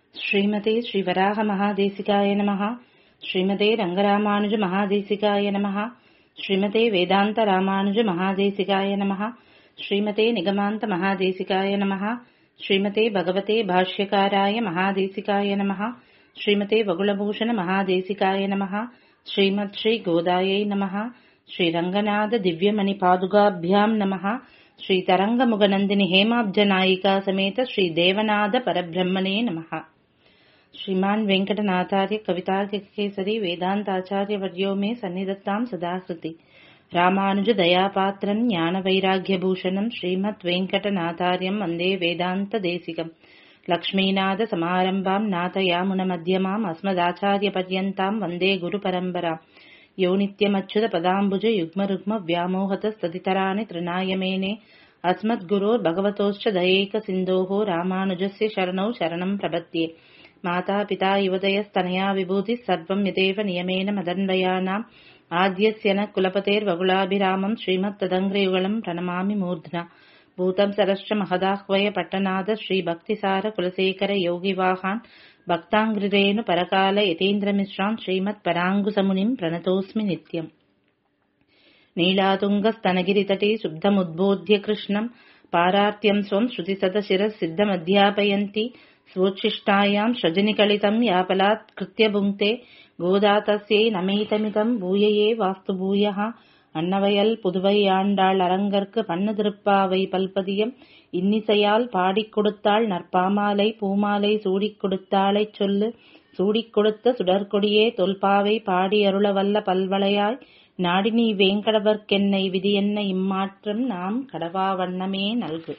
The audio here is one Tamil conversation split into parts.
ஸ்ரீமதே ஸ்ரீவராக மகாதேசிகாய நமः ஸ்ரீமதே ரங்கராமானுஜ மகாதேசிகாய நமः ஸ்ரீமதே வேதாந்த ராமானுஜ மகாதேசிகாய நமः ஸ்ரீமதே நிகமாந்த மகாதேசிகாய நமः ஸ்ரீமதே பகவதே பாஷ்யகாராய மகாதேசிகாய நமः ஸ்ரீமதே வகுலபூஷண மகாதேசிகாய நமः ஸ்ரீமத் ஸ்ரீ கோதாயை நமः ஸ்ரீரங்கநாத திவ்யமணி பாதுகாभ्याम् நமः ஸ்ரீ தரங்கமுகநந்தினி ஹேமாப்ஜநாயிகா சமேத ஸ்ரீ தேவநாத பரபிரம்மணே நமः श्रीमान् वेङ्कटनाथार्य कवितार्किकेसरी वेदान्ताचार्यवर्यो मे सन्निधत्ताम् सदाकृति रामानुजदयापात्रम् ज्ञानवैराग्यभूषणम् श्रीमद्वेङ्कटनाथार्यम् वन्दे वेदान्तदेशिकम् लक्ष्मीनाथसमारम्भाम् नाथयामुनमध्यमाम् अस्मदाचार्यपर्यन्ताम् वन्दे गुरुपरम्पराम् यो नित्यमच्युतपदाम्बुज युग्मरुग्म व्यामोहतस्तदितराणि तृणाय मेने अस्मद्गुरोर्भगवतोश्च दयैकसिन्धोः रामानुजस्य शरणौ शरणम् प्रपद्ये मातापिता युवतयस्तनया विभूतिः सर्वम् यदेव नियमेन मदन्वयानाम् आद्यस्य न कुलपतेर्वकुलाभिरामम् श्रीमत्तदङ्ग्रयुगलम् प्रणमामि मूर्ध्ना भूतम् सरश्च महदाह्वय पट्टनाद श्रीभक्तिसार कुलशेखर योगिवाहान् भक्ताङ्ग्रिरेणु परकाल यतीन्द्रमिश्रान् श्रीमत्पराङ्गुसमुनिम् प्रणतोऽस्मि नित्यम् नीलातुङ्गस्तनगिरितटे शुद्धमुद्बोध्य कृष्णम् पारार्त्यम् स्वम् श्रुतिसतशिरः सिद्धमध्यापयन्ति स्वोच्छिष्टायाम् सृजनिकलितम् यापलात् कृत्य भुङ्क्ते गोदातस्यै नमैतमिदम् பூயையே வாஸ்து பூயः அன்னவயல் புதுவை ஆண்டாள் அரங்கற்கு பண்ணு திருப்பாவை பல்பதியம் இன்னிசையால் பாடிக் கொடுத்தாள் நற்பாமாலை பூமாலை சூடிக் கொடுத்தாளைச் சொல்லு சூடிக் கொடுத்த சுடற்கொடியே தொல்பாவை பாடி அருளவல்ல பல்வளையாய் நாடினி வேங்கடவர்க்கென்னை விதி என்ன இம்மாற்றம் நாம் கடவா வண்ணமே நல்கு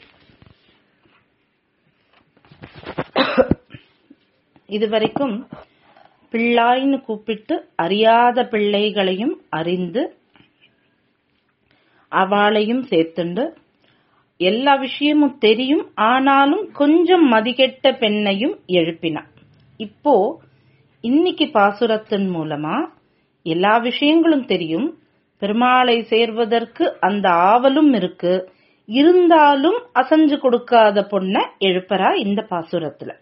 இதுவரைக்கும் பிள்ளாய்னு கூப்பிட்டு அறியாத பிள்ளைகளையும் அறிந்து அவளையும் சேர்த்துண்டு எல்லா விஷயமும் தெரியும் ஆனாலும் கொஞ்சம் மதிகெட்ட பெண்ணையும் எழுப்பினான் இப்போ இன்னைக்கு பாசுரத்தின் மூலமா எல்லா விஷயங்களும் தெரியும் பெருமாளை சேர்வதற்கு அந்த ஆவலும் இருக்கு இருந்தாலும் அசைஞ்சு கொடுக்காத பொண்ண எழுப்பறா இந்த பாசுரத்துல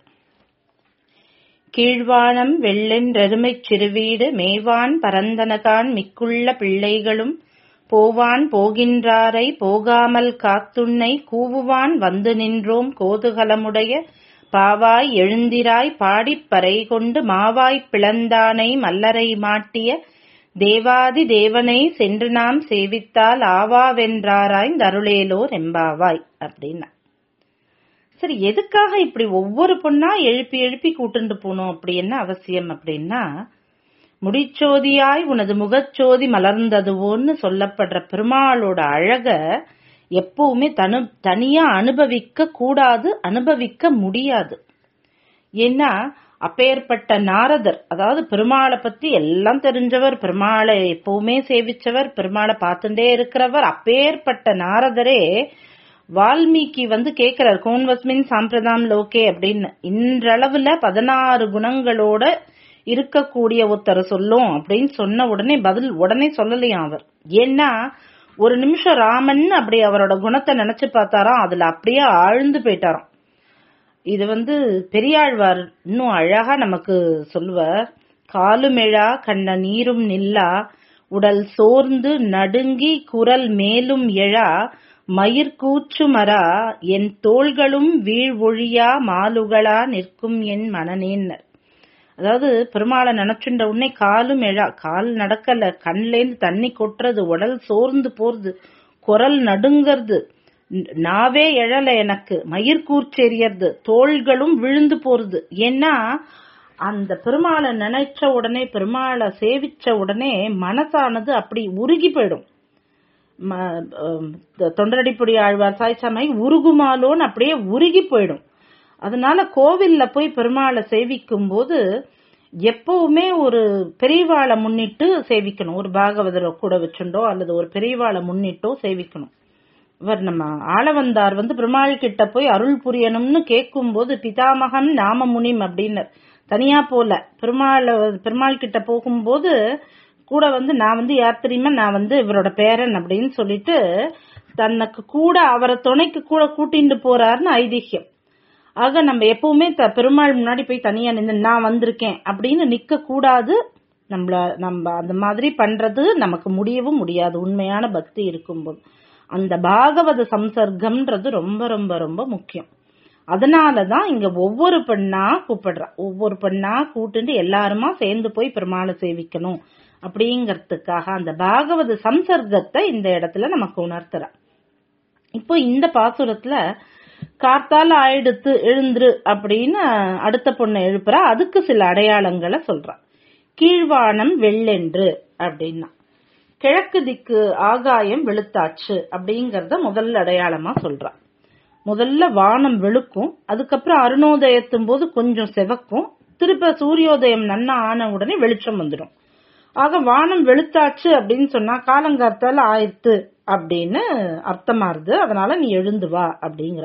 கீழ்வானம் வெள்ளென்றெருமைச் சிறுவீடு மேவான் பரந்தனகான் மிக்குள்ள பிள்ளைகளும் போவான் போகின்றாரை போகாமல் காத்துன்னை கூவுவான் வந்து நின்றோம் கோதுகலமுடைய பாவாய் எழுந்திராய் பாடிப் பறை கொண்டு மாவாய் பிளந்தானை மல்லரை மாட்டிய தேவாதி தேவனை சென்று நாம் சேவித்தால் ஆவாவென்றாராய் தருளேலோர் எம்பாவாய் அப்படின்னா சரி எதுக்காக இப்படி ஒவ்வொரு பொண்ணா எழுப்பி எழுப்பி கூட்டுண்டு போகணும் அப்படி என்ன அவசியம் அப்படின்னா முடிச்சோதியாய் உனது முகச்சோதி மலர்ந்ததுவோன்னு சொல்லப்படுற பெருமாளோட அழக எப்பவுமே தனு தனியா அனுபவிக்க கூடாது அனுபவிக்க முடியாது ஏன்னா அப்பேற்பட்ட நாரதர் அதாவது பெருமாளை பத்தி எல்லாம் தெரிஞ்சவர் பெருமாளை எப்பவுமே சேவிச்சவர் பெருமாளை பார்த்துட்டே இருக்கிறவர் அப்பேற்பட்ட நாரதரே வால்மீகி வந்து கேக்குறார் கோன்வஸ்மின் சாம்பிரதாம் லோகே அப்படின்னு இன்றளவுல பதினாறு குணங்களோட இருக்கக்கூடிய ஒருத்தர் சொல்லும் அப்படின்னு சொன்ன உடனே பதில் உடனே சொல்லலையாம் அவர் ஏன்னா ஒரு நிமிஷம் ராமன் அப்படி அவரோட குணத்தை நினைச்சு பார்த்தாராம் அதுல அப்படியே ஆழ்ந்து போயிட்டாராம் இது வந்து பெரியாழ்வார் இன்னும் அழகா நமக்கு சொல்லுவார் காலுமெழா கண்ண நீரும் நில்லா உடல் சோர்ந்து நடுங்கி குரல் மேலும் எழா மயிர்கூச்சுமரா என் தோள்களும் வீழ்வொழியா மாலுகளா நிற்கும் என் மனநேன்னர் அதாவது பெருமாளை நினைச்சுண்ட உடனே காலும் எழா கால் நடக்கல கண்லேந்து தண்ணி கொட்டுறது உடல் சோர்ந்து போறது குரல் நடுங்கிறது நாவே எழல எனக்கு மயிர்கூர்ச்செறியறது தோள்களும் விழுந்து போறது ஏன்னா அந்த பெருமாளை நினைச்ச உடனே பெருமாளை சேவிச்ச உடனே மனசானது அப்படி உருகி போயிடும் தொண்டரடிப்பொடி ஆழ்வார் சாய்ச்சாமை உருகுமாலோன்னு அப்படியே உருகி போயிடும் அதனால கோவில்ல போய் பெருமாளை சேவிக்கும் போது எப்பவுமே ஒரு பெரியவாளை முன்னிட்டு சேவிக்கணும் ஒரு பாகவதரை கூட வச்சுண்டோ அல்லது ஒரு பெரியவாளை முன்னிட்டோ சேவிக்கணும் இவர் நம்ம ஆளவந்தார் வந்து பெருமாள் கிட்ட போய் அருள் புரியணும்னு கேட்கும் போது பிதாமகன் நாம முனிம் அப்படின்னு தனியா போல பெருமாள் பெருமாள் கிட்ட போகும்போது கூட வந்து நான் வந்து யார் தெரியுமா நான் வந்து இவரோட பேரன் அப்படின்னு சொல்லிட்டு தனக்கு கூட அவரை துணைக்கு கூட கூட்டிட்டு போறாருன்னு ஐதிஹ்யம் ஆக நம்ம எப்பவுமே த- பெருமாள் முன்னாடி போய் தனியா நின்று நான் வந்திருக்கேன் அப்படின்னு நிக்க கூடாது நம்மள நம்ம அந்த மாதிரி பண்றது நமக்கு முடியவும் முடியாது உண்மையான பக்தி இருக்கும்போது அந்த பாகவத சம்சர்க்கம்ன்றது ரொம்ப ரொம்ப ரொம்ப முக்கியம் அதனாலதான் இங்க ஒவ்வொரு பெண்ணா கூப்பிடுறா ஒவ்வொரு பெண்ணா கூட்டுண்டு எல்லாருமா சேர்ந்து போய் பெருமாளை சேவிக்கணும் அப்படிங்கறதுக்காக அந்த பாகவத சம்சர்க்கத்தை இந்த இடத்துல நமக்கு உணர்த்துறா இப்போ இந்த பாசுரத்துல கார்த்தால ஆயிடுத்து எழுந்துரு அப்படின்னு அடுத்த பொண்ணை எழுப்புறா அதுக்கு சில அடையாளங்களை சொல்றா கீழ்வானம் வெள்ளென்று அப்படின்னா கிழக்கு திக்கு ஆகாயம் வெளுத்தாச்சு அப்படிங்கறத முதல் அடையாளமா சொல்றா முதல்ல வானம் வெளுக்கும் அதுக்கப்புறம் அருணோதயத்தும் போது கொஞ்சம் செவக்கும் திருப்ப சூரியோதயம் நன்னா ஆன உடனே வெளிச்சம் வந்துடும் ஆக வானம் வெளுத்தாச்சு அப்படின்னு சொன்னா காலங்கார்த்தால ஆயிடுத்து அப்படின்னு அர்த்தமாறுது அதனால நீ எழுந்து வா அப்படிங்கிற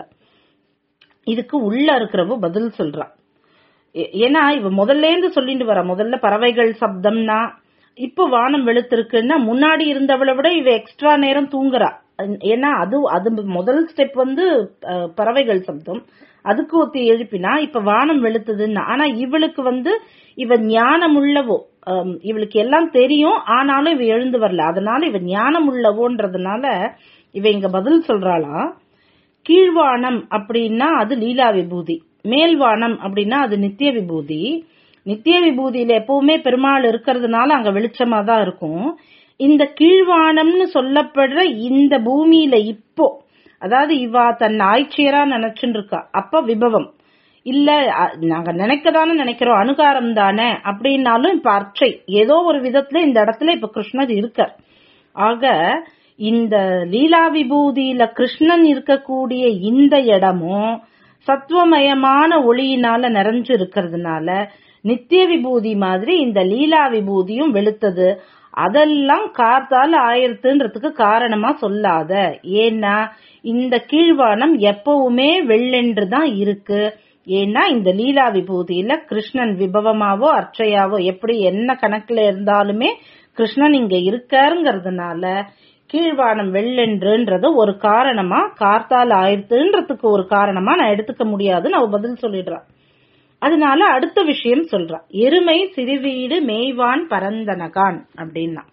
இதுக்கு உள்ள இருக்கிறவ பதில் சொல்றா ஏ- ஏன்னா இவ முதல்ல இருந்து சொல்லிட்டு வர முதல்ல பறவைகள் சப்தம்னா இப்போ வானம் வெளுத்திருக்குன்னா முன்னாடி இருந்தவளை விட இவ எக்ஸ்ட்ரா நேரம் தூங்குறா ஏன்னா அது அது முதல் ஸ்டெப் வந்து அஹ், பறவைகள் சப்தம் அதுக்கு ஒத்தி எழுப்பினா இப்ப வானம் வெளுத்ததுன்னா ஆனா இவளுக்கு வந்து இவ ஞானம் உள்ளவோ அம், இவளுக்கு எல்லாம் தெரியும் ஆனாலும் இவ எழுந்து வரல அதனால இவ ஞானம் உள்ளவோன்றதுனால இவ இங்க பதில் சொல்றாளா கீழ்வானம் அப்படின்னா அது லீலா விபூதி மேல்வானம் அப்படின்னா அது நித்திய விபூதி நித்திய விபூதியில எப்பவுமே பெருமாள் இருக்கிறதுனால அங்க வெளிச்சமா தான் இருக்கும் இந்த கீழ்வானம்னு சொல்லப்படுற இந்த பூமியில இப்போ அதாவது இவா தன் ஆய்ச்சியரா நினைச்சுட்டு இருக்கா அப்ப விபவம் இல்ல அ- நாங்க நினைக்கதானே நினைக்கிறோம் அனுகாரம் தானே அப்படின்னாலும் இப்ப அர்ச்சை ஏதோ ஒரு விதத்துல இந்த இடத்துல இப்ப கிருஷ்ணர் இருக்கார் ஆக இந்த லீலா விபூதியில கிருஷ்ணன் இருக்கக்கூடிய இந்த இடமும் சத்துவமயமான ஒளியினால நிறைஞ்சு இருக்கிறதுனால நித்திய விபூதி மாதிரி இந்த லீலா விபூதியும் வெளுத்தது அதெல்லாம் காத்தால ஆயிரத்துன்றதுக்கு காரணமா சொல்லாத ஏன்னா இந்த கீழ்வானம் எப்பவுமே வெள்ளென்று தான் இருக்கு ஏன்னா இந்த லீலா விபூதியில கிருஷ்ணன் விபவமாவோ அர்ச்சையாவோ எப்படி என்ன கணக்குல இருந்தாலுமே கிருஷ்ணன் இங்க இருக்காருங்கிறதுனால கீழ்வானம் வெள்ளென்றுன்றது ஒரு காரணமா கார்த்தால் ஆயிரத்துன்றதுக்கு ஒரு காரணமா நான் எடுத்துக்க முடியாதுன்னு அவ பதில் சொல்லிடுறான் அதனால அடுத்த விஷயம் சொல்றா எருமை சிறுவீடு மேய்வான் பரந்தனகான் அப்படின்னா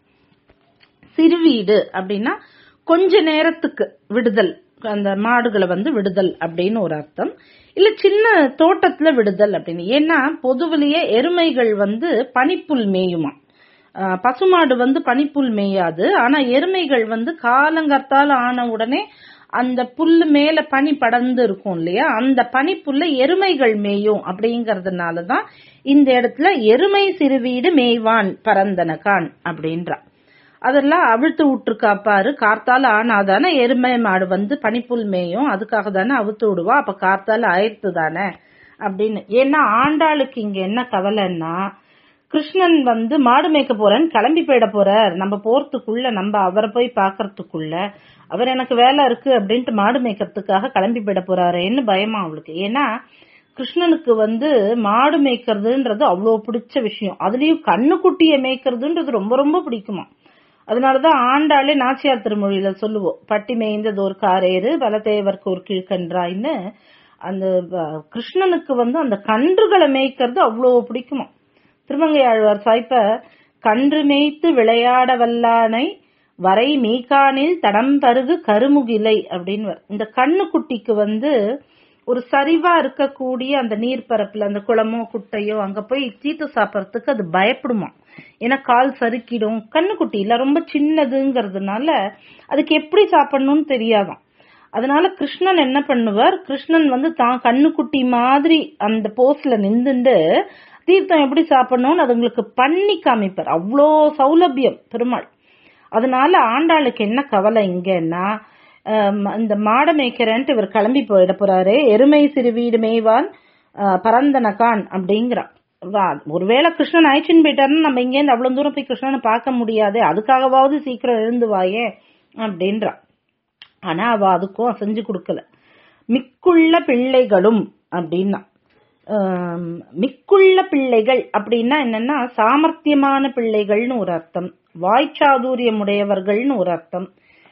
சிறுவீடு அப்படின்னா கொஞ்ச நேரத்துக்கு விடுதல் அந்த மாடுகளை வந்து விடுதல் அப்படின்னு ஒரு அர்த்தம் இல்ல சின்ன தோட்டத்துல விடுதல் அப்படின்னு ஏன்னா பொதுவிலேயே எருமைகள் வந்து பனிப்புல் மேயுமா ஆஹ் பசுமாடு வந்து பனிப்புல் மேயாது ஆனா எருமைகள் வந்து காலங்கத்தால ஆன உடனே அந்த புல்லு மேல பனி படர்ந்து இருக்கும் இல்லையா அந்த பனிப்புல்ல எருமைகள் மேயும் அப்படிங்கறதுனாலதான் இந்த இடத்துல எருமை சிறுவீடு மேய்வான் பரந்தனகான் அப்படின்றா அதெல்லாம் அவிழ்த்து விட்டுருக்கா பாரு கார்த்தால ஆனாதானே எருமை மாடு வந்து பனிப்புல் மேயும் அதுக்காக தானே அவுத்து விடுவா அப்ப கார்த்தால ஆயிடுத்து தானே அப்படின்னு ஏன்னா ஆண்டாளுக்கு இங்க என்ன கவலைன்னா கிருஷ்ணன் வந்து மாடு மேய்க்க போறேன்னு கிளம்பி போயிட போறார் நம்ம போறதுக்குள்ள நம்ம அவரை போய் பாக்குறதுக்குள்ள அவர் எனக்கு வேலை இருக்கு அப்படின்ட்டு மாடு மேய்க்கிறதுக்காக கிளம்பி போயிட போறாரேன்னு பயமா அவளுக்கு ஏன்னா கிருஷ்ணனுக்கு வந்து மாடு மேய்க்கிறதுன்றது அவ்வளோ பிடிச்ச விஷயம் அதுலயும் கண்ணுக்குட்டிய மேய்க்கிறதுன்றது ரொம்ப ரொம்ப பிடிக்குமா அதனாலதான் ஆண்டாளே நாச்சியார் திருமொழியில சொல்லுவோம் பட்டி மேய்ந்தது ஒரு காரேறு பலதேவர்க்கு ஒரு கீழ்கன்றாயின்னு அந்த அஹ், கிருஷ்ணனுக்கு வந்து அந்த கன்றுகளை மேய்க்கிறது அவ்வளோ பிடிக்குமா திருமங்கையாழ்வார் சாய்ப்ப கன்று மேய்த்து விளையாட வல்லானை வரை மீகானில் தடம் பருகு கருமுகிலை அப்படின்னு இந்த கண்ணுக்குட்டிக்கு வந்து ஒரு சரிவா இருக்கக்கூடிய அந்த நீர்ப்பரப்புல அந்த குளமோ குட்டையோ அங்க போய் தீத்து சாப்பிடறதுக்கு அது பயப்படுமா ஏன்னா கால் சறுக்கிடும் கண்ணுக்குட்டி இல்ல ரொம்ப சின்னதுங்கிறதுனால அதுக்கு எப்படி சாப்பிடணும்னு தெரியாதாம் அதனால கிருஷ்ணன் என்ன பண்ணுவார் கிருஷ்ணன் வந்து தான் கண்ணுக்குட்டி மாதிரி அந்த போஸ்ல நின்றுண்டு தீர்த்தம் எப்படி சாப்பிடணும்னு அது உங்களுக்கு பண்ணி காமிப்பார் அவ்வளோ சௌலபியம் பெருமாள் அதனால ஆண்டாளுக்கு என்ன கவலை இங்கன்னா ஆம், இந்த மாடை மேய்க்கிறேன்ட்டு இவர் கிளம்பி போயிட போறாரு எருமை சிறு வீடு மேய்வான் ஆ, பரந்தனகான் அப்படிங்கிறான் வா, ஒருவேளை கிருஷ்ணன் ஆயிடுச்சுன்னு போயிட்டாருன்னா நம்ம இங்கேருந்து அவ்வளவு தூரம் போய் கிருஷ்ணனை பார்க்க முடியாது அதுக்காகவாவது சீக்கிரம் எழுந்து வாயே அப்படின்றா ஆனா அவ அதுக்கும் செஞ்சு கொடுக்கல மிக்குள்ள பிள்ளைகளும் அப்படின்னா ஆம், மிக்குள்ள பிள்ளைகள் அப்படின்னா என்னன்னா சாமர்த்தியமான பிள்ளைகள்னு ஒரு அர்த்தம் வாய்ச்சாதுரியம் உடையவர்கள்னு ஒரு அர்த்தம்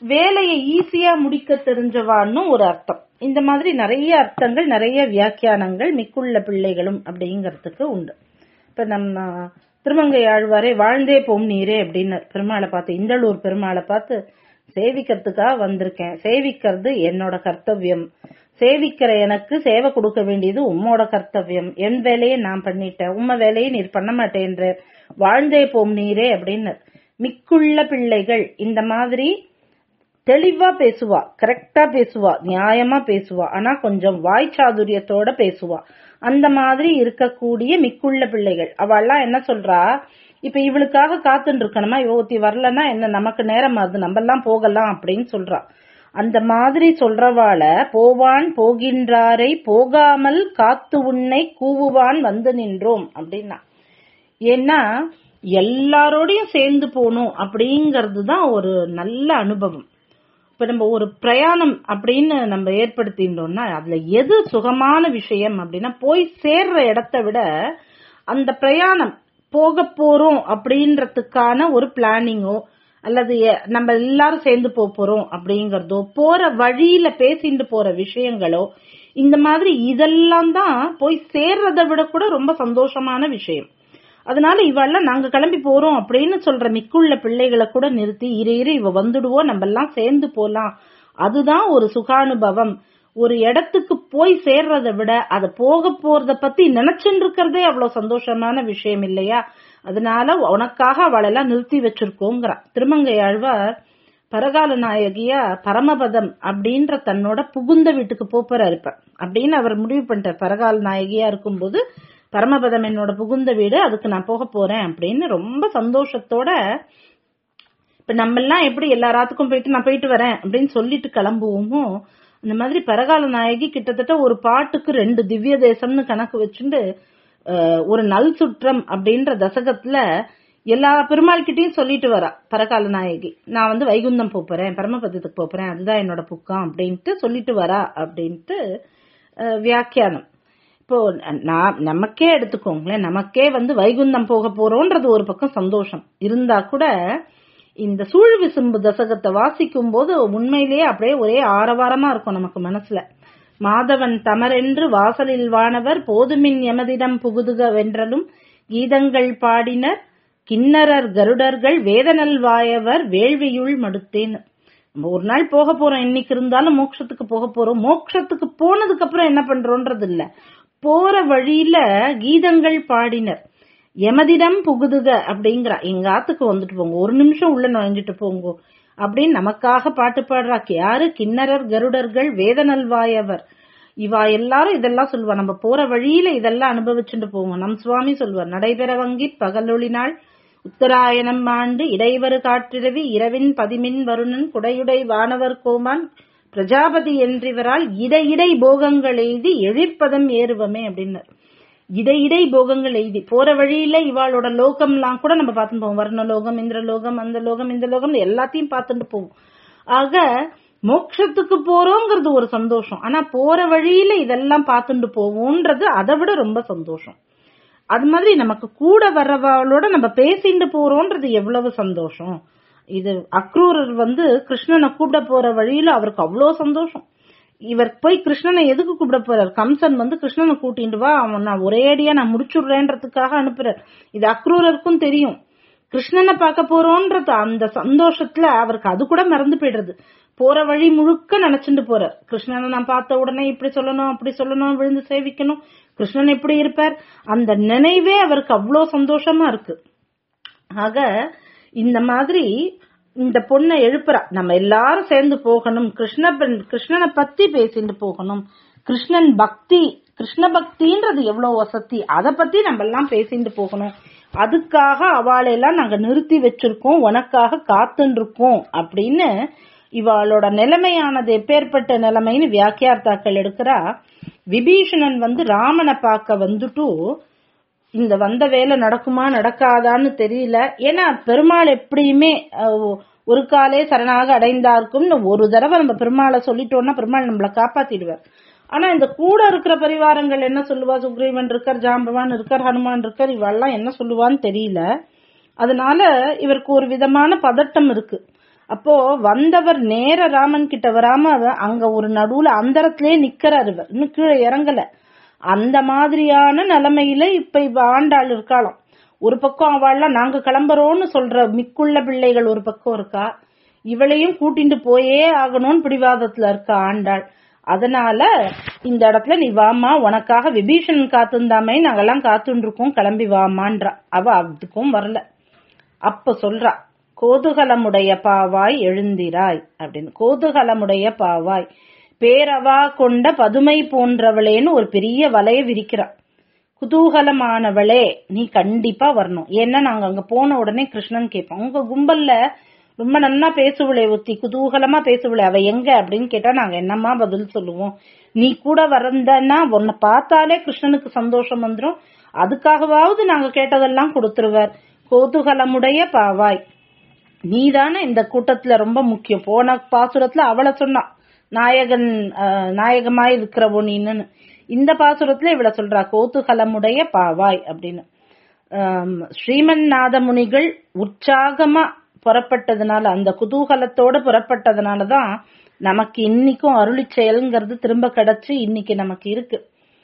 வேலையை ஈஸியா முடிக்க தெரிஞ்சவான்னு ஒரு அர்த்தம் இந்த மாதிரி நிறைய அர்த்தங்கள் நிறைய வியாக்கியானங்கள் மிக்குள்ள பிள்ளைகளும் அப்படிங்கறதுக்கு உண்டு இப்ப நம்ம திருமங்கை ஆழ்வாரே வாழ்ந்தே போம் நீரே அப்படின்னு பெருமாளை பார்த்து இந்தளூர் பெருமாளை பார்த்து சேவிக்கிறதுக்காக வந்திருக்கேன் சேவிக்கிறது என்னோட கர்த்தவியம் சேவிக்கிற எனக்கு சேவை கொடுக்க வேண்டியது உம்மோட கர்த்தவியம் என் வேலையை நான் பண்ணிட்டேன் உம்ம வேலையை நீர் பண்ண மாட்டேன்ற வாழ்ந்தே போம் நீரே அப்படின்னு மிக்குள்ள பிள்ளைகள் இந்த மாதிரி தெளிவா பேசுவா கரெக்டா பேசுவா நியாயமா பேசுவா ஆனா கொஞ்சம் வாய் சாதுரியத்தோட பேசுவா அந்த மாதிரி இருக்கக்கூடிய மிக்குள்ள பிள்ளைகள் அவள்லாம் என்ன சொல்றா இப்ப இவளுக்காக காத்துட்டு இருக்கணுமா இவ ஒருத்தி வரலன்னா என்ன நமக்கு நேரம் அது நம்ம எல்லாம் போகலாம் அப்படின்னு சொல்றா அந்த மாதிரி சொல்றவாள போவான் போகின்றாரை போகாமல் காத்து உன்னை கூவுவான் வந்து நின்றோம் அப்படின்னா ஏன்னா எல்லாரோடையும் சேர்ந்து போகணும் அப்படிங்கிறது தான் ஒரு நல்ல அனுபவம் இப்ப நம்ம ஒரு பிரயாணம் அப்படின்னு நம்ம ஏற்படுத்திட்டோம்னா அதுல எது சுகமான விஷயம் அப்படின்னா போய் சேர்ற இடத்தை விட அந்த பிரயாணம் போக போறோம் அப்படின்றதுக்கான ஒரு பிளானிங்கோ அல்லது எ- நம்ம எல்லாரும் சேர்ந்து போக போறோம் அப்படிங்கறதோ போற வழியில பேசிட்டு போற விஷயங்களோ இந்த மாதிரி இதெல்லாம் தான் போய் சேர்றதை விட கூட ரொம்ப சந்தோஷமான விஷயம் அதனால இவெல்லாம் நாங்க கிளம்பி போறோம் அப்படின்னு சொல்ற மிக்குள்ள பிள்ளைகளை கூட நிறுத்தி இரு இரு இவ வந்துடுவோம் நம்ம எல்லாம் சேர்ந்து போலாம் அதுதான் ஒரு சுகானுபவம் ஒரு இடத்துக்கு போய் சேர்றதை விட அத போக போறத பத்தி நினைச்சுட்டு இருக்கிறதே அவ்வளவு சந்தோஷமான விஷயம் இல்லையா அதனால உனக்காக அவளெல்லாம் நிறுத்தி வச்சிருக்கோங்கிறா திருமங்கை ஆழ்வார் பரகால நாயகியா பரமபதம் அப்படின்ற தன்னோட புகுந்த வீட்டுக்கு போறாரு இப்ப அப்படின்னு அவர் முடிவு பண்ணிட்டார் பரகால நாயகியா இருக்கும்போது பரமபதம் என்னோட புகுந்த வீடு அதுக்கு நான் போக போறேன் அப்படின்னு ரொம்ப சந்தோஷத்தோட இப்ப நம்ம எல்லாம் எப்படி எல்லா ராத்துக்கும் போயிட்டு நான் போயிட்டு வரேன் அப்படின்னு சொல்லிட்டு கிளம்புவோமோ அந்த மாதிரி பரகால நாயகி கிட்டத்தட்ட ஒரு பாட்டுக்கு ரெண்டு திவ்ய தேசம்னு கணக்கு வச்சுண்டு அஹ், ஒரு நல் சுற்றம் அப்படின்ற தசகத்துல எல்லா பெருமாள் கிட்டயும் சொல்லிட்டு வரா பரகால நாயகி நான் வந்து வைகுந்தம் போப் போறேன் பரமபதத்துக்கு போப் போறேன் அதுதான் என்னோட புக்கம் அப்படின்ட்டு சொல்லிட்டு வரா அப்படின்ட்டு அஹ், வியாக்கியானம் இப்போ நான் நமக்கே எடுத்துக்கோங்களேன் நமக்கே வந்து வைகுந்தம் போக போறோன்றது ஒரு பக்கம் சந்தோஷம் இருந்தா கூட இந்த சூழ் விசும்பு தசகத்தை வாசிக்கும் போது உண்மையிலேயே அப்படியே ஒரே ஆரவாரமா இருக்கும் நமக்கு மனசுல மாதவன் தமரென்று வாசலில் வானவர் போதுமின் எமதிடம் புகுதுக வென்றலும் கீதங்கள் பாடினர் கிண்ணரர் கருடர்கள் வேதனல் வாயவர் வேள்வியுள் மடுத்தேன் நம்ம ஒரு நாள் போக போறோம் இன்னைக்கு இருந்தாலும் மோட்சத்துக்கு போக போறோம் மோட்சத்துக்கு போனதுக்கு அப்புறம் என்ன பண்றோன்றது இல்ல போற வழியில கீதங்கள் பாடினர் எமதிடம் புகுதுக அப்படிங்கிறா எங்க ஆத்துக்கு வந்துட்டு போங்க ஒரு நிமிஷம் உள்ள நுழைஞ்சிட்டு போங்க அப்படின்னு நமக்காக பாட்டு பாடுறா யாரு கிண்ணரர் கருடர்கள் வேத நல்வாயவர் இவா எல்லாரும் இதெல்லாம் சொல்லுவா நம்ம போற வழியில இதெல்லாம் அனுபவிச்சுட்டு போவோம் நம் சுவாமி சொல்வார் நடைபெற வங்கி பகலொளினாள் உத்தராயணம் ஆண்டு இடைவரு காற்றிரவி இரவின் பதிமின் வருணன் குடையுடை வானவர் கோமான் பிரஜாபதி என்றிவரால் இடையிடை போகங்கள் எய்தி எழிற்பதம் ஏறுவமே அப்படின்னார் இடையிடை போகங்கள் எய்தி போற வழியில இவாளோட லோகம்லாம் கூட நம்ம பார்த்துட்டு போவோம் வர்ண லோகம் இந்திர லோகம் அந்த லோகம் இந்த லோகம் எல்லாத்தையும் பார்த்துட்டு போவோம் ஆக மோட்சத்துக்கு போறோங்கிறது ஒரு சந்தோஷம் ஆனா போற வழியில இதெல்லாம் பார்த்துட்டு போவோம்ன்றது அதை விட ரொம்ப சந்தோஷம் அது மாதிரி நமக்கு கூட வர்றவளோட நம்ம பேசிட்டு போறோம்ன்றது எவ்வளவு சந்தோஷம் இது அக்ரூரர் வந்து கிருஷ்ணனை கூப்பிட போற வழியில அவருக்கு அவ்வளோ சந்தோஷம் இவர் போய் கிருஷ்ணனை எதுக்கு கூப்பிட போறார் கம்சன் வந்து கிருஷ்ணனை கூட்டிட்டு வா அவன் நான் ஒரேடியா நான் முடிச்சுடுறேன்றதுக்காக அனுப்புறார் இது அக்ரூரருக்கும் தெரியும் கிருஷ்ணனை பார்க்க போறோன்றது அந்த சந்தோஷத்துல அவருக்கு அது கூட மறந்து போயிடுறது போற வழி முழுக்க நினைச்சுட்டு போறார் கிருஷ்ணனை நான் பார்த்த உடனே இப்படி சொல்லணும் அப்படி சொல்லணும் விழுந்து சேவிக்கணும் கிருஷ்ணன் எப்படி இருப்பார் அந்த நினைவே அவருக்கு அவ்வளோ சந்தோஷமா இருக்கு ஆக இந்த மாதிரி இந்த பொண்ணை எழுப்புறா நம்ம எல்லாரும் சேர்ந்து போகணும் கிருஷ்ண கிருஷ்ணனை பத்தி பேசிட்டு போகணும் கிருஷ்ணன் பக்தி கிருஷ்ண பக்தின்றது எவ்வளவு வசதி அத பத்தி நம்ம எல்லாம் பேசிட்டு போகணும் அதுக்காக அவளையெல்லாம் நாங்க நிறுத்தி வச்சிருக்கோம் உனக்காக காத்துன்னு இருக்கோம் அப்படின்னு இவாளோட நிலைமையானது எப்பேற்பட்ட நிலைமைன்னு வியாக்கியார்த்தாக்கள் எடுக்கிறா விபீஷணன் வந்து ராமனை பார்க்க வந்துட்டு இந்த வந்த வேலை நடக்குமா நடக்காதான்னு தெரியல ஏன்னா பெருமாள் எப்படியுமே அஹ், ஒரு காலே சரணாக அடைந்தார்க்கும்னு ஒரு தடவை நம்ம பெருமாளை சொல்லிட்டோம்னா பெருமாள் நம்மள காப்பாத்திடுவார் ஆனா இந்த கூட இருக்கிற பரிவாரங்கள் என்ன சொல்லுவா சுக்ரீவன் இருக்கார் ஜாம்பவான் இருக்கார் ஹனுமான் இருக்கார் இவெல்லாம் என்ன சொல்லுவான்னு தெரியல அதனால இவருக்கு ஒரு விதமான பதட்டம் இருக்கு அப்போ வந்தவர் நேர ராமன் கிட்ட வராம அவ- அங்க ஒரு நடுவுல அந்தரத்திலே நிக்கிறாரு இவர் இன்னும் கீழே இறங்கல அந்த மாதிரியான நிலைமையில இப்ப இவ ஆண்டாள் இருக்காளாம் ஒரு பக்கம் அவள்லாம் நாங்க கிளம்புறோம்னு சொல்ற மிக்குள்ள பிள்ளைகள் ஒரு பக்கம் இருக்கா இவளையும் கூட்டிட்டு போயே ஆகணும்னு பிடிவாதத்துல இருக்கா ஆண்டாள் அதனால இந்த இடத்துல நீ வாமா உனக்காக விபீஷன் காத்திருந்தாமே நாங்கெல்லாம் காத்துட்டு இருக்கோம் கிளம்பி வாமான்றா அவ அதுக்கும் வரல அப்ப சொல்றா கோதுகலமுடைய பாவாய் எழுந்திராய் அப்படின்னு கோதுகலமுடைய பாவாய் பேரவா கொண்ட பதுமை போன்றவளேன்னு ஒரு பெரிய வலைய விரிக்கிறா குதூகலமானவளே நீ கண்டிப்பா வரணும் ஏன்னா நாங்க அங்க போன உடனே கிருஷ்ணன் கேட்போம் உங்க கும்பல்ல ரொம்ப நன்னா பேசுவளே ஒத்தி குதூகலமா பேசுவளே அவ எங்க அப்படின்னு கேட்டா நாங்க என்னம்மா பதில் சொல்லுவோம் நீ கூட வரந்தன்னா உன்னை பார்த்தாலே கிருஷ்ணனுக்கு சந்தோஷம் வந்துரும் அதுக்காகவாவது நாங்க கேட்டதெல்லாம் கொடுத்துருவார் கோதுகலமுடைய பாவாய் நீதானே இந்த கூட்டத்துல ரொம்ப முக்கியம் போன பாசுரத்துல அவளை சொன்னா நாயகன் அஹ், நாயகமாய் இருக்கிறவோ நீன்னு இந்த பாசுரத்துல இவள சொல்றா கோதுகலமுடைய பாவாய் அப்படின்னு ஆம், ஸ்ரீமன் நாத முனிகள் உற்சாகமா புறப்பட்டதுனால அந்த குதூகலத்தோட புறப்பட்டதுனாலதான் நமக்கு இன்னைக்கும் அருளி செயல்ங்கிறது திரும்ப கிடைச்சு இன்னைக்கு நமக்கு இருக்கு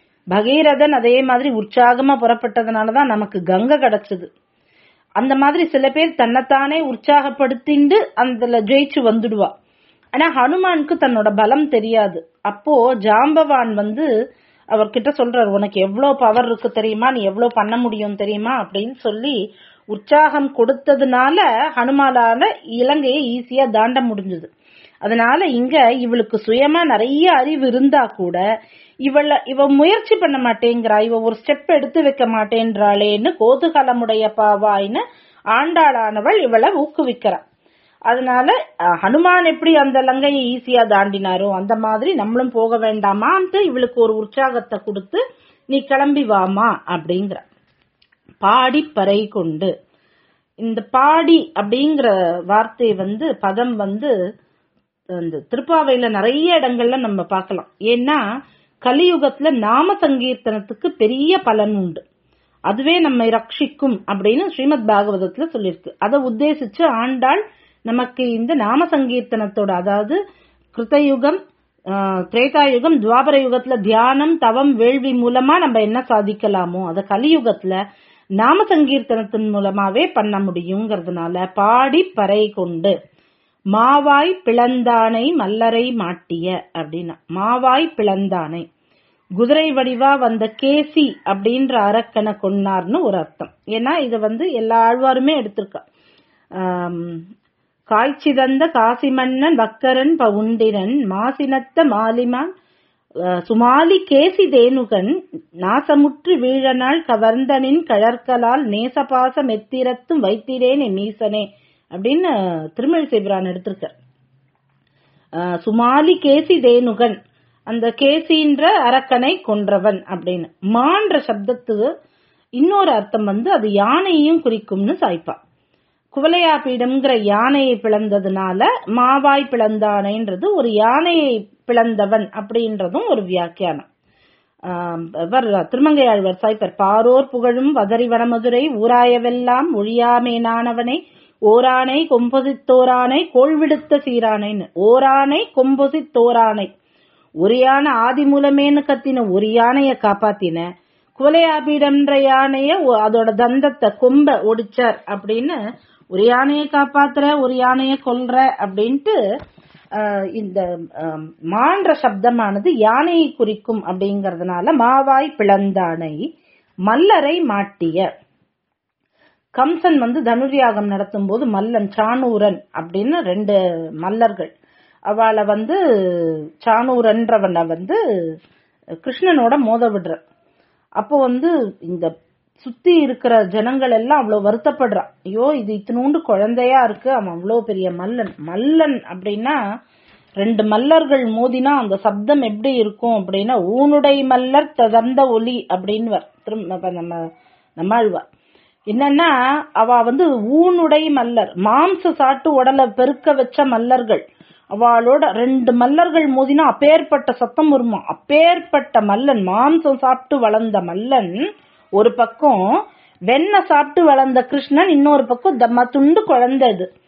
பகீரதன் அதே மாதிரி உற்சாகமா புறப்பட்டதுனாலதான் நமக்கு கங்கை கிடைச்சது அந்த மாதிரி சில பேர் தன்னைத்தானே உற்சாகப்படுத்திண்டு அதுல ஜெயிச்சு வந்துடுவா ஆனா ஹனுமானுக்கு தன்னோட பலம் தெரியாது அப்போ ஜாம்பவான் வந்து அவர்கிட்ட சொல்றாரு உனக்கு எவ்வளவு பவர் இருக்கு தெரியுமா நீ எவ்வளவு பண்ண முடியும் தெரியுமா அப்படின்னு சொல்லி உற்சாகம் கொடுத்ததுனால ஹனுமானால இலங்கையை ஈஸியா தாண்ட முடிஞ்சது அதனால இங்க இவளுக்கு சுயமா நிறைய அறிவு இருந்தா கூட இவள இவ முயற்சி பண்ண மாட்டேங்கிறா இவ ஒரு ஸ்டெப் எடுத்து வைக்க மாட்டேன்றாளேன்னு கோதுகலமுடைய பாவாயின்னு ஆண்டாளானவள் இவளை ஊக்குவிக்கிறா அதனால அஹ், ஹனுமான் எப்படி அந்த லங்கையை ஈஸியா தாண்டினாரோ அந்த மாதிரி நம்மளும் போக வேண்டாமான்ட்டு இவளுக்கு ஒரு உற்சாகத்தை கொடுத்து நீ கிளம்பி வாமா அப்படிங்கிற பாடி பறை கொண்டு இந்த பாடி அப்படிங்கிற வார்த்தை வந்து பதம் வந்து அந்த திருப்பாவையில நிறைய இடங்கள்ல நம்ம பார்க்கலாம் ஏன்னா கலியுகத்துல நாம சங்கீர்த்தனத்துக்கு பெரிய பலன் உண்டு அதுவே நம்மை ரட்சிக்கும் அப்படின்னு ஸ்ரீமத் பாகவதத்துல சொல்லியிருக்கு அதை உத்தேசிச்சு ஆண்டாள் நமக்கு இந்த நாம சங்கீர்த்தனத்தோட அதாவது கிருத்தயுகம் ஆஹ், திரேதாயுகம் துவாபர யுகத்துல தியானம் தவம் வேள்வி மூலமா நம்ம என்ன சாதிக்கலாமோ அத கலியுகத்துல நாம சங்கீர்த்தனத்தின் மூலமாவே பண்ண முடியுங்கிறதுனால பாடி பறை கொண்டு மாவாய் பிளந்தானை மல்லரை மாட்டிய அப்படின்னா மாவாய் பிளந்தானை குதிரை வடிவா வந்த கேசி அப்படின்ற அரக்கனை கொன்னார்னு ஒரு அர்த்தம் ஏன்னா இத வந்து எல்லா ஆழ்வாருமே எடுத்திருக்கா ஆம், காய்ச்சிதந்த காசி மன்னன் வக்கரன் பவுண்டிரன் மாசினத்த மாலிமான் அஹ், சுமாலி கேசி தேனுகன் நாசமுற்று வீழநாள் கவர்ந்தனின் கழற்களால் நேசபாச மெத்திரத்தும் வைத்திரேன் என் மீசனே அப்படின்னு திருமல் சிவரான் எடுத்திருக்கார் அஹ், சுமாலி கேசி தேனுகன் அந்த கேசின்ற அரக்கனை கொன்றவன் அப்படின்னு மான்ற சப்தத்துக்கு இன்னொரு அர்த்தம் வந்து அது யானையையும் குறிக்கும்னு சாய்ப்பா குவலையா பீடம்ங்கிற யானையை பிளந்ததுனால மாவாய் பிளந்தானைன்றது ஒரு யானையை பிளந்தவன் அப்படின்றதும் ஒரு வியாக்கியானம் ஆம், இவர் திருமங்கையாழ்வார் சாய்ப்பர் பாரோர் புகழும் வதரி வடமதுரை ஊராயவெல்லாம் ஒழியாமேனானவனை ஓரானை கொம்பொசித்தோரானை கோள் விடுத்த சீரானைன்னு ஓரானை கொம்பொசித்தோரானை ஒரு யானை ஆதி மூலமேன்னு கத்தின ஒரு யானைய காப்பாத்தின குவலையாபீடம்ன்ற யானைய ஒ- அதோட தந்தத்தை கொம்ப ஒடிச்சார் அப்படின்னு ஒரு யானையை காப்பாத்துற ஒரு யானைய கொல்ற அப்படின்ட்டு ஆஹ், இந்த ஆம், மான்ற சப்தமானது யானையை குறிக்கும் அப்படிங்கறதுனால மாவாய் பிளந்தானை மல்லரை மாட்டிய கம்சன் வந்து தனுர்யாகம் நடத்தும் போது மல்லன் சாணூரன் அப்படின்னு ரெண்டு மல்லர்கள் அவளை வந்து சாணூரன்றவனை வந்து கிருஷ்ணனோட மோத விடுற அப்போ வந்து இந்த சுத்தி இருக்கிற ஜனங்கள் எல்லாம் அவ்வளவு வருத்தப்படுறான் ஐயோ இது இத்தினூண்டு குழந்தையா இருக்கு அவன் அவ்வளவு பெரிய மல்லன் மல்லன் அப்படின்னா ரெண்டு மல்லர்கள் மோதினா அந்த சப்தம் எப்படி இருக்கும் அப்படின்னா ஊனுடை மல்லர் தந்த ஒலி அப்படின்னு திரும்ப நம்ம நம்மாழ்வார் என்னன்னா அவ வந்து ஊனுடை மல்லர் மாம்ச சாட்டு உடலை பெருக்க வச்ச மல்லர்கள் அவளோட ரெண்டு மல்லர்கள் மோதினா அப்பேற்பட்ட சத்தம் வருமா அப்பேற்பட்ட மல்லன் மாம்சம் சாப்பிட்டு வளர்ந்த மல்லன் ஒரு பக்கம் வெண்ணெய் சாப்பிட்டு வளர்ந்த கிருஷ்ணன் இன்னொரு பக்கம் தம்ம துண்டு குழந்தை இது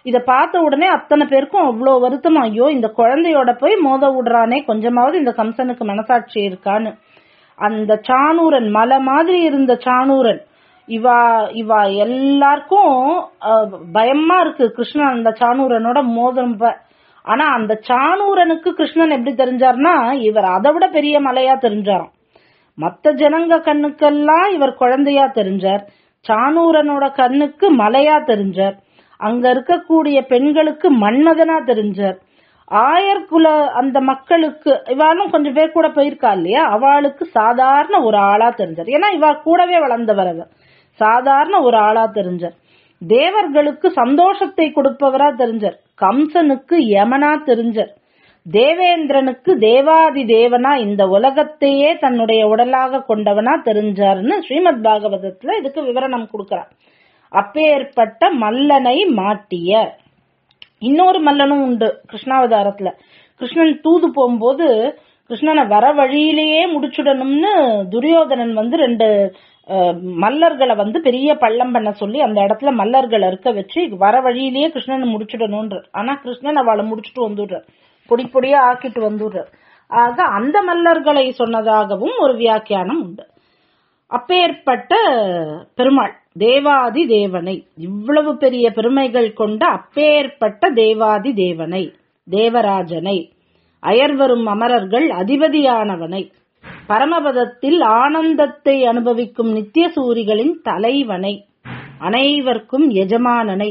இத பார்த்த உடனே அத்தனை பேருக்கும் அவ்வளோ வருத்தம் ஐயோ இந்த குழந்தையோட போய் மோத விடுறானே கொஞ்சமாவது இந்த கம்சனுக்கு மனசாட்சி இருக்கான்னு அந்த சாணூரன் மலை மாதிரி இருந்த சாணூரன் இவா இவா எல்லாருக்கும் அஹ், பயமா இருக்கு கிருஷ்ணன் அந்த சாணூரனோட மோதம் ப- ஆனா அந்த சாணூரனுக்கு கிருஷ்ணன் எப்படி தெரிஞ்சார்னா இவர் அதை விட பெரிய மலையா தெரிஞ்சாராம் மத்த ஜனங்க கண்ணுக்கெல்லாம் இவர் குழந்தையா தெரிஞ்சார் சாணூரனோட கண்ணுக்கு மலையா தெரிஞ்சார் அங்க இருக்கக்கூடிய பெண்களுக்கு மன்மதனா தெரிஞ்சார் ஆயர்குல அந்த மக்களுக்கு இவாளும் கொஞ்சம் பேர் கூட போயிருக்கா இல்லையா அவளுக்கு சாதாரண ஒரு ஆளா தெரிஞ்சார் ஏன்னா இவா கூடவே வளர்ந்தவர் அவர் சாதாரண ஒரு ஆளா தெரிஞ்சார் தேவர்களுக்கு சந்தோஷத்தை கொடுப்பவரா தெரிஞ்சார் கம்சனுக்கு யமனா தெரிஞ்சார் தேவேந்திரனுக்கு தேவாதி தேவனா இந்த உலகத்தையே தன்னுடைய உடலாக கொண்டவனா தெரிஞ்சாருன்னு ஸ்ரீமத் பாகவதத்துல இதுக்கு விவரணம் கொடுக்கிறார் அப்பேற்பட்ட மல்லனை மாட்டிய இன்னொரு மல்லனும் உண்டு கிருஷ்ணாவதாரத்துல கிருஷ்ணன் தூது போகும்போது கிருஷ்ணனை வர வழியிலேயே முடிச்சுடணும்னு துரியோதனன் வந்து ரெண்டு அஹ், மல்லர்களை வந்து பெரிய பள்ளம் பண்ண சொல்லி அந்த இடத்துல மல்லர்களை இருக்க வச்சு வர வழியிலேயே கிருஷ்ணனை முடிச்சுடணும்ன்ற ஆனா கிருஷ்ணன் அவளை முடிச்சுட்டு வந்துடுறார் பொடி பொடியா ஆக்கிட்டு வந்துடுறார் ஆக அந்த மல்லர்களை சொன்னதாகவும் ஒரு வியாக்கியானம் உண்டு அப்பேற்பட்ட பெருமாள் தேவாதி தேவனை இவ்வளவு பெரிய பெருமைகள் கொண்ட அப்பேற்பட்ட தேவாதி தேவனை தேவராஜனை அயர்வரும் அமரர்கள் அதிபதியானவனை பரமபதத்தில் ஆனந்தத்தை அனுபவிக்கும் நித்திய சூரிகளின் தலைவனை அனைவர்க்கும் எஜமானனை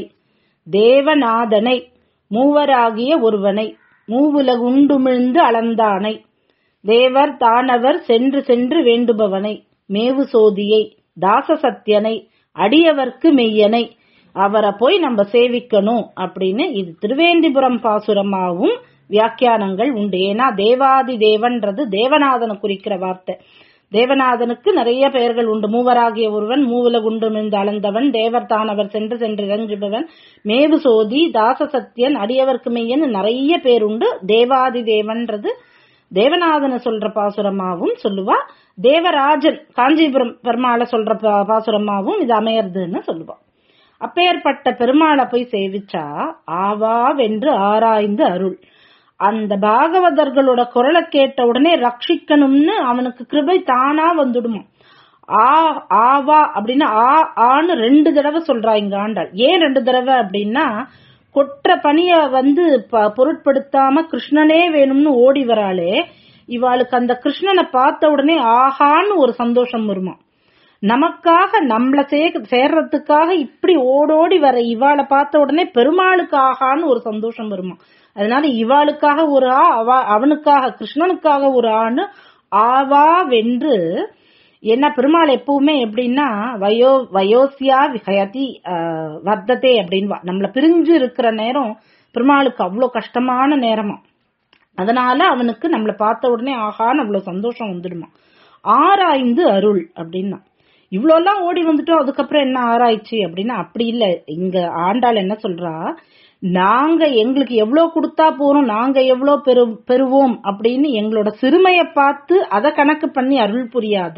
தேவநாதனை மூவராகிய ஒருவனை மூவுலகுண்டுமிழ்ந்து அளந்தானை தேவர் தானவர் சென்று சென்று வேண்டுபவனை மேவு சோதியை தாச சத்தியனை அடியவர்க்கு மெய்யனை அவரை போய் நம்ம சேவிக்கணும் அப்படின்னு இது திருவேந்திபுரம் பாசுரமாவும் வியாக்கியானங்கள் உண்டு ஏன்னா தேவாதி தேவன்றது தேவநாதனை குறிக்கிற வார்த்தை தேவநாதனுக்கு நிறைய பெயர்கள் உண்டு மூவராகிய ஒருவன் மூவுல குண்டுமிழ்ந்து அளந்தவன் தேவர் தானவர் சென்று சென்று இறங்குபவன் மேவு சோதி தாச சத்தியன் அடியவர்க்கு மெய்யன் நிறைய பேர் உண்டு தேவாதி தேவன்றது தேவநாதனை சொல்ற பாசுரமாவும் சொல்லுவா தேவராஜன் காஞ்சிபுரம் பெருமாளை சொல்ற பா- பாசுரமாவும் இது அமையறதுன்னு சொல்லுவா அப்பேற்பட்ட பெருமாளை போய் சேவிச்சா ஆவாவென்று ஆராய்ந்து அருள் அந்த பாகவதர்களோட குரலை கேட்ட உடனே ரட்சிக்கணும்னு அவனுக்கு கிருபை தானா வந்துடுமா ஆ ஆவா அப்படின்னு ஆ ஆன்னு ரெண்டு தடவை சொல்றா இங்க ஆண்டாள் ஏன் ரெண்டு தடவை அப்படின்னா கொற்ற பணிய வந்து ப- பொருட்படுத்தாம கிருஷ்ணனே வேணும்னு ஓடி வராளே இவாளுக்கு அந்த கிருஷ்ணனை பார்த்த உடனே ஆஹான்னு ஒரு சந்தோஷம் வருமா நமக்காக நம்மள சே சேர்றதுக்காக இப்படி ஓடோடி வர இவாளை பார்த்த உடனே பெருமாளுக்கு ஆகான்னு ஒரு சந்தோஷம் வருமா அதனால இவாளுக்காக ஒரு ஆ அவ அவனுக்காக கிருஷ்ணனுக்காக ஒரு ஆன்னு ஆவா வென்று என்ன பெருமாள் எப்பவுமே எப்படின்னா வயோ வயோசியா விஹயதி ஆஹ், வர்த்ததே அப்படின்வா நம்மள பிரிஞ்சு இருக்கிற நேரம் பெருமாளுக்கு அவ்வளோ கஷ்டமான நேரமா அதனால அவனுக்கு நம்மள பார்த்த உடனே ஆகான்னு அவ்வளவு சந்தோஷம் வந்துடுமா ஆராய்ந்து அருள் அப்படின்னா இவ்வளோ எல்லாம் ஓடி வந்துட்டோம் அதுக்கப்புறம் என்ன ஆராய்ச்சி அப்படின்னா அப்படி இல்ல இங்க ஆண்டாள் என்ன சொல்றா நாங்க எங்களுக்கு எவ்வளவு கொடுத்தா போறோம் நாங்க எவ்வளவு பெரு பெறுவோம் அப்படின்னு எங்களோட சிறுமையை பார்த்து அதை கணக்கு பண்ணி அருள் புரியாத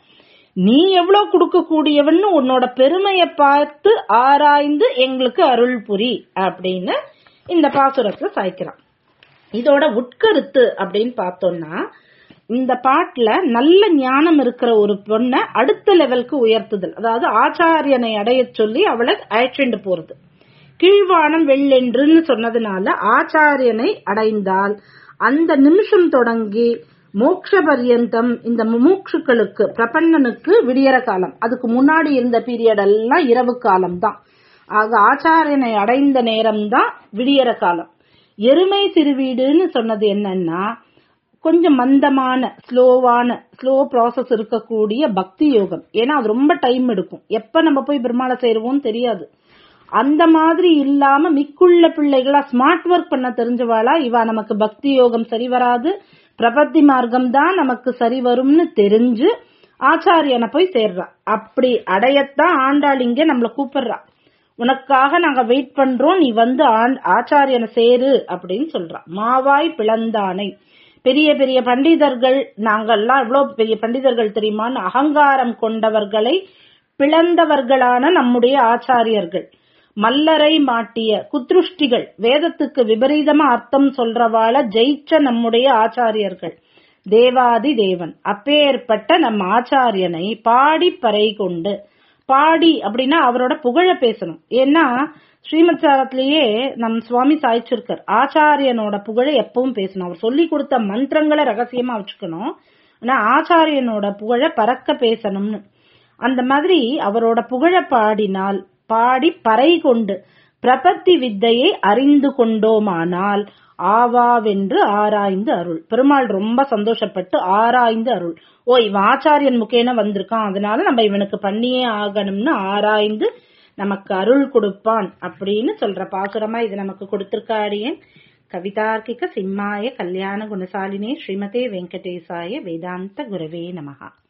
நீ எவ்வளவு கொடுக்க கூடியவன்னு உன்னோட பெருமையை பார்த்து ஆராய்ந்து எங்களுக்கு அருள் புரி அப்படின்னு இந்த பாசுரத்துல சாய்க்கிறான் இதோட உட்கருத்து அப்படின்னு பார்த்தோம்னா இந்த பாட்டுல நல்ல ஞானம் இருக்கிற ஒரு பொண்ண அடுத்த லெவலுக்கு உயர்த்துதல் அதாவது ஆச்சாரியனை அடையச் சொல்லி அவளை அழைச்சிட்டு போறது கீழ்வானம் வெள்ளென்றுன்னு சொன்னதுனால ஆச்சாரியனை அடைந்தால் அந்த நிமிஷம் தொடங்கி மோக்ஷ பர்யந்தம் இந்த முமுட்சுக்களுக்கு பிரபன்னனுக்கு விடியற காலம் அதுக்கு முன்னாடி இருந்த பீரியட் எல்லாம் இரவு காலம் தான் ஆக ஆச்சாரியனை அடைந்த நேரம் தான் விடியற காலம் எருமை சிறுவீடுன்னு சொன்னது என்னன்னா கொஞ்சம் மந்தமான ஸ்லோவான ஸ்லோ ப்ராசஸ் இருக்கக்கூடிய பக்தி யோகம் ஏன்னா அது ரொம்ப டைம் எடுக்கும் எப்ப நம்ம போய் பெருமாளை சேருவோம் தெரியாது அந்த மாதிரி இல்லாம மிக்குள்ள பிள்ளைகளா ஸ்மார்ட் ஒர்க் பண்ண தெரிஞ்சவாளா இவா நமக்கு பக்தி யோகம் சரி வராது பிரபத்தி மார்க்கம் தான் நமக்கு சரி வரும்னு தெரிஞ்சு ஆச்சாரியனை போய் சேர்றா அப்படி அடையத்தான் ஆண்டாள் இங்க நம்மள கூப்பிடுறா உனக்காக நாங்க வெயிட் பண்றோம் நீ வந்து ஆண்- ஆச்சாரியனை சேரு அப்படின்னு சொல்றா மாவாய் பிளந்தானை பெரிய பெரிய பண்டிதர்கள் நாங்கெல்லாம் எவ்வளவு பெரிய பண்டிதர்கள் தெரியுமான்னு அகங்காரம் கொண்டவர்களை பிளந்தவர்களான நம்முடைய ஆச்சாரியர்கள் மல்லரை மாட்டிய குத்ருஷ்டிகள் வேதத்துக்கு விபரீதமா அர்த்தம் சொல்றவாள ஜெயிச்ச நம்முடைய ஆச்சாரியர்கள் தேவாதி தேவன் அப்பேற்பட்ட நம் ஆச்சாரியனை பாடி பறை கொண்டு பாடி அப்படின்னா அவரோட புகழ பேசணும் ஏன்னா ஸ்ரீமத் சாரத்திலேயே நம் சுவாமி சாய்ச்சிருக்கார் ஆச்சாரியனோட புகழ எப்பவும் பேசணும் அவர் சொல்லி கொடுத்த மந்திரங்களை ரகசியமா வச்சுக்கணும் ஆனா ஆச்சாரியனோட புகழ பறக்க பேசணும்னு அந்த மாதிரி அவரோட புகழ பாடினால் பாடி பறை கொண்டு பிரபத்தி வித்தையை அறிந்து கொண்டோமானால் ஆவாவென்று ஆராய்ந்து அருள் பெருமாள் ரொம்ப சந்தோஷப்பட்டு ஆராய்ந்து அருள் ஓ இவன் ஆச்சாரியன் முக்கேன வந்திருக்கான் அதனால நம்ம இவனுக்கு பண்ணியே ஆகணும்னு ஆராய்ந்து நமக்கு அருள் கொடுப்பான் அப்படின்னு சொல்ற பாசுரமா இது நமக்கு கொடுத்திருக்காடியன் கவிதார்க்கிக சிம்மாய கல்யாண குணசாலினே ஸ்ரீமதே வெங்கடேசாய வேதாந்த குரவே நமகா